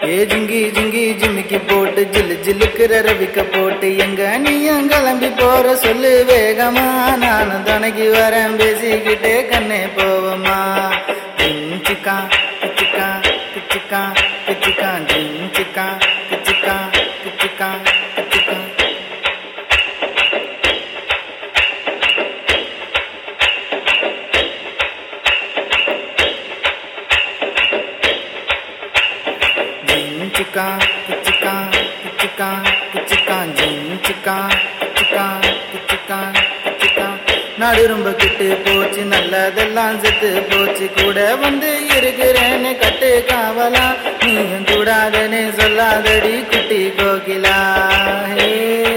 ஏ ஜிங்கி ஜிங்கி ஜிமிக்கி போட்டு ஜில்லு ஜில்லுக்குற ரவிக்க போட்டு எங்க நீயும் கிளம்பி போற சொல்லு வேகமா நானும் துணைக்கு வரேன் பேசிக்கிட்டே கண்ணே போவமா சிக்கா கிச்சிக்கா கிச்சிக்கா கிச்சிக்கா ஜிஞ்சிக்கா கிச்சிக்கா கிச்சிக்கா கிச்சிக்கா ஜிஞ்சிக்கா கிச்சிக்கா கிச்சிக்கா கிச்சிக்கா ஜிஞ்சிக்கா கிச்சிக்கா கிச்சிக்கா கிச்சிக்கா நாடு ரொம்ப கெட்டு போச்சு நல்லதெல்லாம் செத்து போச்சு கூட வந்து இருக்கிறேன்னு கட்டு காவலா நீயும் கூடாதுன்னு சொல்லாதடி குட்டி கோகிலா ஹே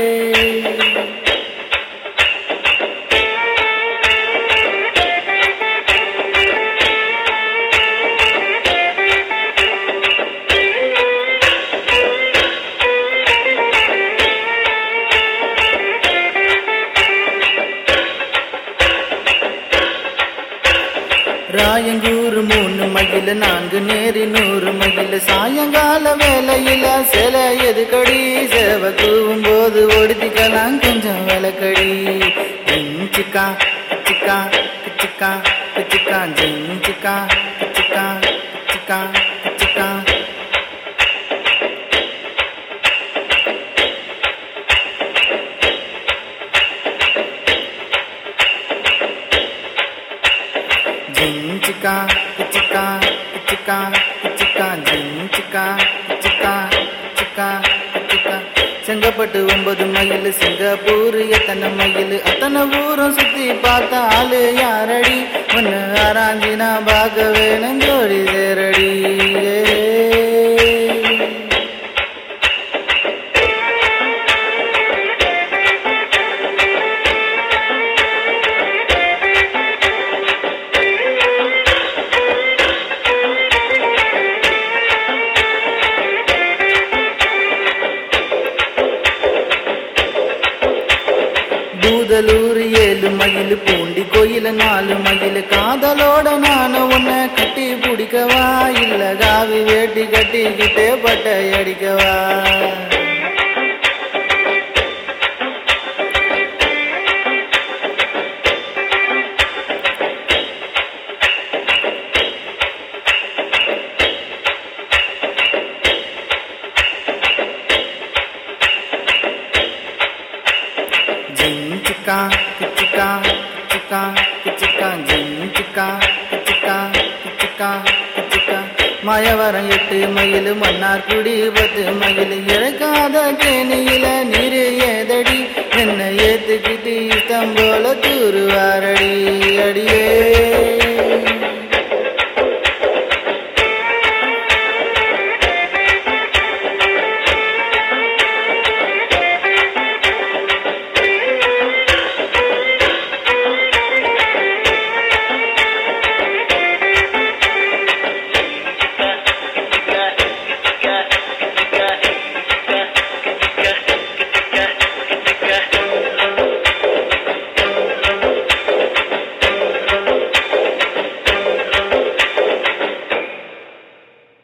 ராயங்கூறு மூணு மகிழ நான்கு நேரி நூறு மகிழ சாயங்கால வேலையில சில எதுக்கடி சேவ கூவும் போது ஒடுத்திக்கலாம் கொஞ்சம் விளக்கடி சிக்கா சிக்கா சிக்கா சிக்கா ஜிஞ்சிக்கா சிக்கா சிக்கா சிக்கா ஜிஞ்சிக்கா கிச்சிக்கா கிச்சிக்கா கிச்சிக்கா ஜிஞ்சிக்கா கிச்சிக்கா கிச்சிக்கா கிச்சிக்கா செங்கப்பட்டு ஒன்பது மைல் சிங்கப்பூர் எத்தனை மைல் அத்தனை ஊரும் சுத்தி பார்த்த ஆளு யாரடி ஒன்னு ஆராய்ஞ்சி நான் பார்க்க வேணும் ஜோடி சேரடி பூதலூர் ஏழு மயில் பூண்டி கோயில நாலு மயில் காதலோட நானும் உன்னை கட்டி பிடிக்கவா இல்ல காவி வேட்டி கட்டிக்கிட்டே பட்டை அடிக்கவா ஜிஞ்சிக்கா கிச்சிக்கா கிச்சிக்கா கிச்சிக்கா ஜிஞ்சிக்கா கிச்சிக்கா கிச்சிக்கா கிச்சிக்கா மாயவரம் எட்டு மயில் மன்னார் குடி பத்து மயில் இறக்காத கேணியில நீரு ஏதடி என்ன ஏத்துக்கிட்டு இஷ்டம் போல தூருவாரடி அடியே